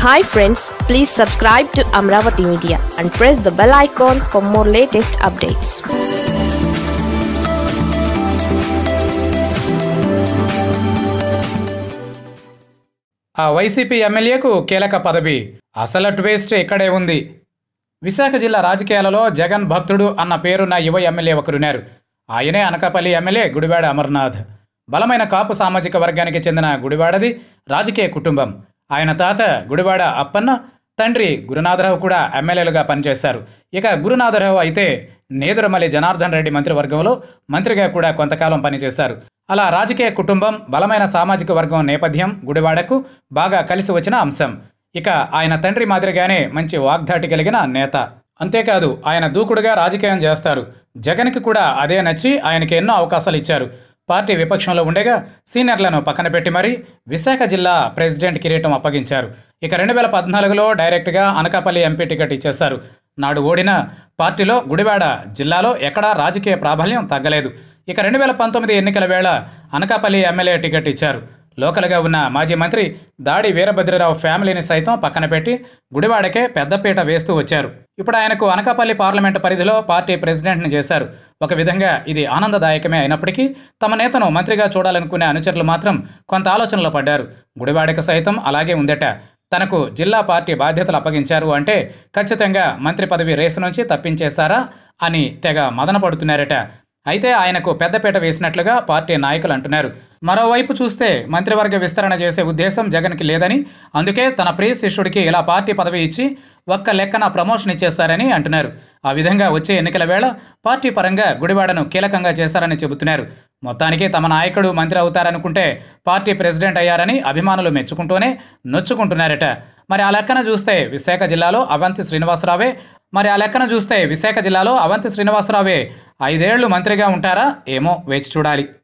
hi friends please subscribe to Amaravati media and press the bell icon for more latest updates ఆ వైసీపీ ఎమ్మెల్యేకు కీలక పదవి అసలు ట్వేస్ట్ ఇక్కడే ఉంది విశాఖ జిల్లా రాజకీయాలలో జగన్ భక్తుడు అన్న పేరున్న యువ ఎమ్మెల్యే ఒకరున్నారు ఆయనే అనకాపల్లి ఎమ్మెల్యే గుడివాడ అమర్నాథ్ బలమైన కాపు సామాజిక వర్గానికి చెందిన గుడివాడది రాజకీయ కుటుంబం ఆయన తాత గుడివాడ అప్పన్న తండ్రి గురునాథరావు కూడా ఎమ్మెల్యేలుగా పనిచేశారు ఇక గురునాథరావు అయితే నేదురమల్లి జనార్దన్ రెడ్డి మంత్రివర్గంలో మంత్రిగా కూడా కొంతకాలం పనిచేశారు అలా రాజకీయ కుటుంబం బలమైన సామాజిక వర్గం నేపథ్యం గుడివాడకు బాగా కలిసి వచ్చిన అంశం ఇక ఆయన తండ్రి మాదిరిగానే మంచి వాగ్దాటి కలిగిన నేత అంతేకాదు ఆయన దూకుడుగా రాజకీయం చేస్తారు జగన్కి కూడా అదే నచ్చి ఆయనకి ఎన్నో అవకాశాలు ఇచ్చారు పార్టీ విపక్షంలో ఉండగా సీనియర్లను పక్కన పెట్టి మరీ విశాఖ జిల్లా ప్రెసిడెంట్ కిరీటం అప్పగించారు ఇక రెండు వేల పద్నాలుగులో డైరెక్ట్గా అనకాపల్లి ఎంపీ టికెట్ ఇచ్చేశారు నాడు ఓడిన పార్టీలో గుడివాడ జిల్లాలో ఎక్కడా రాజకీయ ప్రాబల్యం తగ్గలేదు ఇక రెండు వేల పంతొమ్మిది ఎన్నికల వేళ అనకాపల్లి ఎమ్మెల్యే టికెట్ ఇచ్చారు లోకల్గా ఉన్న మాజీ మంత్రి దాడి వీరభద్రరావు ఫ్యామిలీని సైతం పక్కన పెట్టి గుడివాడకే పెద్దపీట వేస్తూ వచ్చారు ఇప్పుడు ఆయనకు అనకాపల్లి పార్లమెంటు పరిధిలో పార్టీ ప్రెసిడెంట్ని చేశారు ఒక విధంగా ఇది ఆనందదాయకమే అయినప్పటికీ తమ నేతను మంత్రిగా చూడాలనుకునే అనుచరులు మాత్రం కొంత ఆలోచనలో పడ్డారు గుడివాడకు సైతం అలాగే ఉందట తనకు జిల్లా పార్టీ బాధ్యతలు అప్పగించారు అంటే ఖచ్చితంగా మంత్రి పదవి రేసు నుంచి తప్పించేశారా అని తెగ మదన పడుతున్నారట అయితే ఆయనకు పెద్దపీట వేసినట్లుగా పార్టీ నాయకులు అంటున్నారు మరోవైపు చూస్తే మంత్రివర్గ విస్తరణ చేసే ఉద్దేశం జగన్కి లేదని అందుకే తన ప్రియ శిష్యుడికి ఇలా పార్టీ పదవి ఇచ్చి ఒక్క లెక్కన ప్రమోషన్ ఇచ్చేశారని అంటున్నారు ఆ విధంగా వచ్చే ఎన్నికల వేళ పార్టీ పరంగా గుడివాడను కీలకంగా చేశారని చెబుతున్నారు మొత్తానికి తమ నాయకుడు మంత్రి అవుతారనుకుంటే పార్టీ ప్రెసిడెంట్ అయ్యారని అభిమానులు మెచ్చుకుంటూనే నొచ్చుకుంటున్నారట మరి ఆ లెక్కన చూస్తే విశాఖ జిల్లాలో అవంతి శ్రీనివాసరావే మరి ఆ లెక్కన చూస్తే విశాఖ జిల్లాలో అవంతి శ్రీనివాసరావే ఐదేళ్లు మంత్రిగా ఉంటారా ఏమో వేచి చూడాలి